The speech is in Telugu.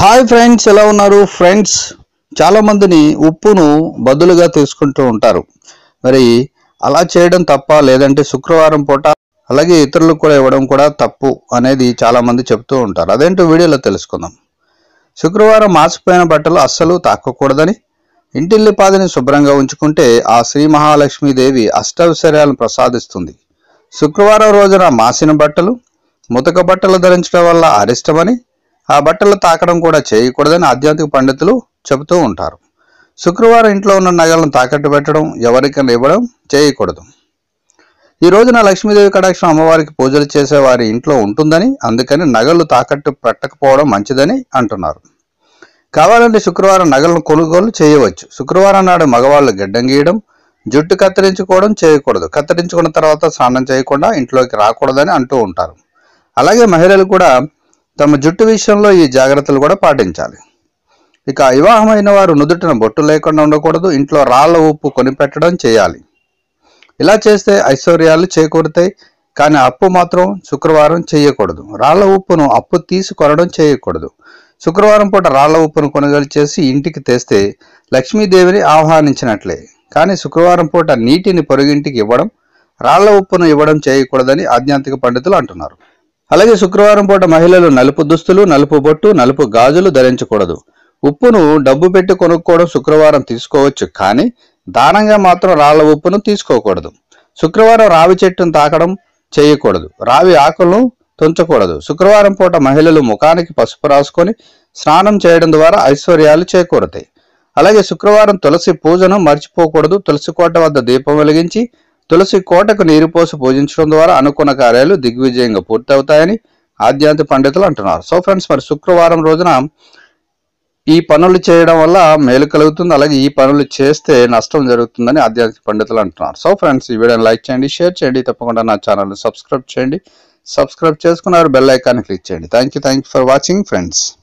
హాయ్ ఫ్రెండ్స్ ఎలా ఉన్నారు ఫ్రెండ్స్ చాలా మందిని ఉప్పును బదులుగా తీసుకుంటూ ఉంటారు మరి అలా చేయడం తప్ప లేదంటే శుక్రవారం పూట అలాగే ఇతరులకు కూడా ఇవ్వడం కూడా తప్పు అనేది చాలా మంది చెప్తూ ఉంటారు అదేంటో వీడియోలో తెలుసుకుందాం శుక్రవారం మాసిపోయిన బట్టలు అస్సలు తాకకూడదని ఇంటిల్లిపాదిని శుభ్రంగా ఉంచుకుంటే ఆ శ్రీ మహాలక్ష్మీదేవి అష్టైశ్వర్యాలను ప్రసాదిస్తుంది శుక్రవారం రోజున మాసిన బట్టలు ముతక బట్టలు ధరించడం వల్ల అరిష్టమని ఆ బట్టలు తాకడం కూడా చేయకూడదని ఆధ్యాత్మిక పండితులు చెబుతూ ఉంటారు శుక్రవారం ఇంట్లో ఉన్న నగలను తాకట్టు పెట్టడం ఎవరికైనా ఇవ్వడం చేయకూడదు ఈ రోజున లక్ష్మీదేవి కటాక్షం అమ్మవారికి పూజలు చేసే వారి ఇంట్లో ఉంటుందని అందుకని నగలు తాకట్టు పెట్టకపోవడం మంచిదని అంటున్నారు కావాలంటే శుక్రవారం నగలను కొనుగోలు చేయవచ్చు శుక్రవారం నాడు మగవాళ్ళు గడ్డం గీయడం జుట్టు కత్తిరించుకోవడం చేయకూడదు కత్తిరించుకున్న తర్వాత స్నానం చేయకుండా ఇంట్లోకి రాకూడదని అంటూ ఉంటారు అలాగే మహిళలు కూడా తమ జుట్టు విషయంలో ఈ జాగ్రత్తలు కూడా పాటించాలి ఇక వివాహమైన వారు నుదుటిన బొట్టు లేకుండా ఉండకూడదు ఇంట్లో రాళ్ల ఉప్పు కొనిపెట్టడం చేయాలి ఇలా చేస్తే ఐశ్వర్యాలు చేకూరుతాయి కానీ అప్పు మాత్రం శుక్రవారం చేయకూడదు రాళ్ల ఉప్పును అప్పు తీసి కొనడం చేయకూడదు శుక్రవారం పూట రాళ్ల ఉప్పును కొనుగోలు చేసి ఇంటికి తెస్తే లక్ష్మీదేవిని ఆహ్వానించినట్లే కానీ శుక్రవారం పూట నీటిని పొరుగింటికి ఇవ్వడం రాళ్ల ఉప్పును ఇవ్వడం చేయకూడదని ఆధ్యాత్మిక పండితులు అంటున్నారు అలాగే శుక్రవారం పూట మహిళలు నలుపు దుస్తులు నలుపు బొట్టు నలుపు గాజులు ధరించకూడదు ఉప్పును డబ్బు పెట్టి కొనుక్కోవడం శుక్రవారం తీసుకోవచ్చు కానీ దానంగా మాత్రం రాళ్ల ఉప్పును తీసుకోకూడదు శుక్రవారం రావి చెట్టును తాకడం చేయకూడదు రావి ఆకులను తుంచకూడదు శుక్రవారం పూట మహిళలు ముఖానికి పసుపు రాసుకొని స్నానం చేయడం ద్వారా ఐశ్వర్యాలు చేకూరుతాయి అలాగే శుక్రవారం తులసి పూజను మర్చిపోకూడదు తులసి కోట వద్ద దీపం వెలిగించి తులసి కోటకు నీరు పోసి పూజించడం ద్వారా అనుకున్న కార్యాలు దిగ్విజయంగా పూర్తవుతాయని ఆధ్యాత్మిక పండితులు అంటున్నారు సో ఫ్రెండ్స్ మరి శుక్రవారం రోజున ఈ పనులు చేయడం వల్ల మేలు కలుగుతుంది అలాగే ఈ పనులు చేస్తే నష్టం జరుగుతుందని ఆధ్యాత్మిక పండితులు అంటున్నారు సో ఫ్రెండ్స్ ఈ వీడియోని లైక్ చేయండి షేర్ చేయండి తప్పకుండా నా ఛానల్ని సబ్స్క్రైబ్ చేయండి సబ్స్క్రైబ్ చేసుకున్నారు బెల్ ఐకాన్ క్లిక్ చేయండి thank you thank you for watching friends